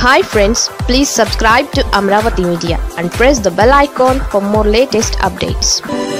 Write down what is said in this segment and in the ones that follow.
hi friends please subscribe to Amaravati media and press the bell icon for more latest updates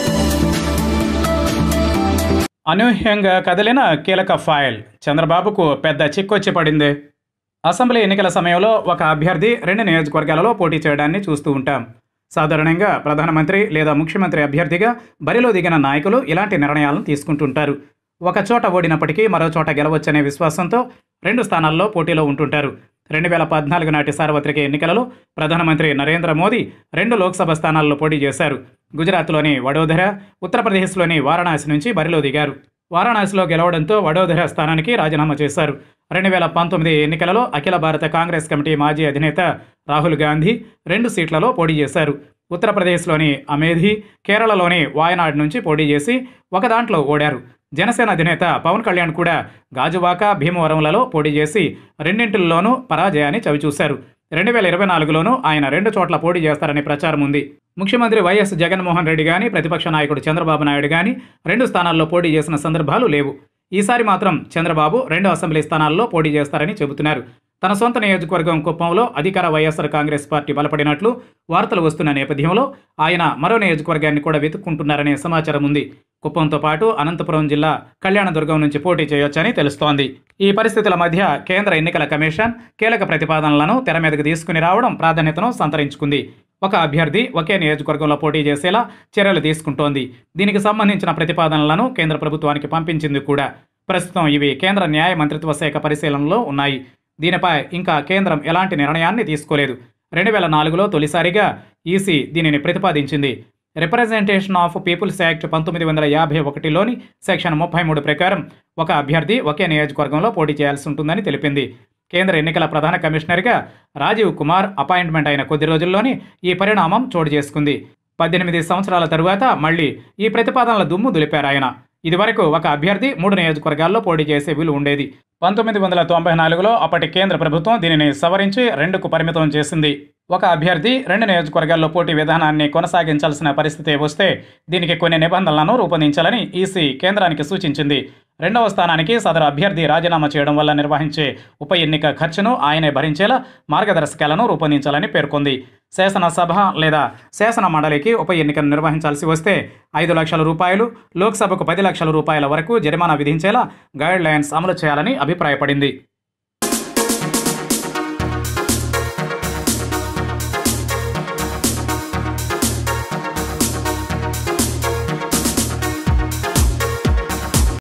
అనూహ్యంగా కదిలిన కీలక file చంద్రబాబుకు పెద్ద చిక్కొచ్చి పడింది అసెంబ్లీ ఎన్నికల సమయంలో ఒక అభ్యర్థి రెండు నియోజకవర్గాలలో పోటీ చేయడాన్ని చూస్తూ ఉంటాం సాధారణంగా ప్రధానమంత్రి లేదా ముఖ్యమంత్రి అభ్యర్థిగా బరిలో దిగిన నాయకులు ఇలాంటి నిర్ణయాలను తీసుకుంటుంటారు ఒక చోట ఓడినప్పటికీ మరో చోట గెలవచ్చనే విశ్వాసంతో రెండు స్థానాల్లో పోటీలో ఉంటుంటారు రెండు వేల పద్నాలుగు నాటి సార్వత్రిక ఎన్నికలలో ప్రధానమంత్రి నరేంద్ర మోదీ రెండు లోక్సభ స్థానాల్లో పోటీ చేశారు గుజరాత్లోని వడోదర ఉత్తరప్రదేశ్లోని వారణాసి నుంచి బరిలో దిగారు వారణాసిలో గెలవడంతో వడోదర స్థానానికి రాజీనామా చేశారు రెండు వేల పంతొమ్మిది ఎన్నికలలో అఖిల భారత కాంగ్రెస్ కమిటీ మాజీ అధినేత రాహుల్ గాంధీ రెండు సీట్లలో పోటీ చేశారు ఉత్తరప్రదేశ్లోని అమేధి కేరళలోని వాయనాడ్ నుంచి పోటీ చేసి ఒక దాంట్లో ఓడారు జనసేన అధినేత పవన్ కళ్యాణ్ కూడా గాజువాక భీమవరంలలో పోటీ చేసి రెండింటిల్లోనూ పరాజయాన్ని చవిచూశారు రెండు వేల ఇరవై నాలుగులోనూ ఆయన రెండు చోట్ల పోటీ చేస్తారని ప్రచారం ఉంది ముఖ్యమంత్రి వైఎస్ జగన్మోహన్ రెడ్డి కానీ ప్రతిపక్ష నాయకుడు చంద్రబాబు నాయుడు కానీ రెండు స్థానాల్లో పోటీ చేసిన సందర్భాలు లేవు ఈసారి మాత్రం చంద్రబాబు రెండు అసెంబ్లీ స్థానాల్లో పోటీ చేస్తారని చెబుతున్నారు తన సొంత నియోజకవర్గం కుప్పంలో అధికార వైఎస్ఆర్ కాంగ్రెస్ పార్టీ బలపడినట్లు వార్తలు వస్తున్న నేపథ్యంలో ఆయన మరో నియోజకవర్గాన్ని కూడా వెతుక్కుంటున్నారనే సమాచారం ఉంది కుప్పంతో పాటు అనంతపురం జిల్లా కళ్యాణదుర్గం నుంచి పోటీ చేయొచ్చని తెలుస్తోంది ఈ పరిస్థితుల మధ్య కేంద్ర ఎన్నికల కమిషన్ కీలక ప్రతిపాదనలను తెర మీదకు తీసుకుని రావడం ప్రాధాన్యతను సంతరించుకుంది ఒక అభ్యర్థి ఒకే నియోజకవర్గంలో పోటీ చేసేలా చర్యలు తీసుకుంటోంది దీనికి సంబంధించిన ప్రతిపాదనలను కేంద్ర ప్రభుత్వానికి పంపించింది కూడా ప్రస్తుతం ఇవి కేంద్ర న్యాయ మంత్రిత్వ శాఖ పరిశీలనలో ఉన్నాయి దీనిపై ఇంకా కేంద్రం ఎలాంటి నిర్ణయాన్ని తీసుకోలేదు రెండు వేల నాలుగులో తొలిసారిగా ఈసీ దీనిని ప్రతిపాదించింది రిప్రజెంటేషన్ ఆఫ్ పీపుల్స్ యాక్ట్ పంతొమ్మిది వందల యాభై ఒకటిలోని సెక్షన్ ముప్పై మూడు ప్రకారం ఒక అభ్యర్థి ఒకే నియోజకవర్గంలో పోటీ చేయాల్సి ఉంటుందని తెలిపింది కేంద్ర ఎన్నికల ప్రధాన కమిషనర్గా రాజీవ్ కుమార్ అపాయింట్మెంట్ అయిన కొద్ది రోజుల్లోనే ఈ పరిణామం చోటు చేసుకుంది పద్దెనిమిది సంవత్సరాల తరువాత మళ్ళీ ఈ ప్రతిపాదనల దుమ్ము దులిపారు ఆయన ఇదివరకు ఒక అభ్యర్థి మూడు నియోజకవర్గాల్లో పోటీ చేసే వీలు ఉండేది పంతొమ్మిది వందల తొంభై నాలుగులో అప్పటి కేంద్ర ప్రభుత్వం దీనిని సవరించి రెండుకు పరిమితం చేసింది ఒక అభ్యర్థి రెండు నియోజకవర్గాల్లో పోటీ విధానాన్ని కొనసాగించాల్సిన పరిస్థితి వస్తే దీనికి కొన్ని నిబంధనలను రూపొందించాలని ఈసీ కేంద్రానికి సూచించింది రెండవ స్థానానికి సదరు అభ్యర్థి రాజీనామా చేయడం వల్ల నిర్వహించే ఉప ఎన్నిక ఖర్చును ఆయనే భరించేలా మార్గదర్శకాలను రూపొందించాలని పేర్కొంది శాసనసభ లేదా శాసన మండలికి ఉప ఎన్నికను నిర్వహించాల్సి వస్తే ఐదు లక్షల రూపాయలు లోక్సభకు పది లక్షల రూపాయల వరకు జరిమానా విధించేలా గైడ్ లైన్స్ అమలు చేయాలని అభిప్రాయపడింది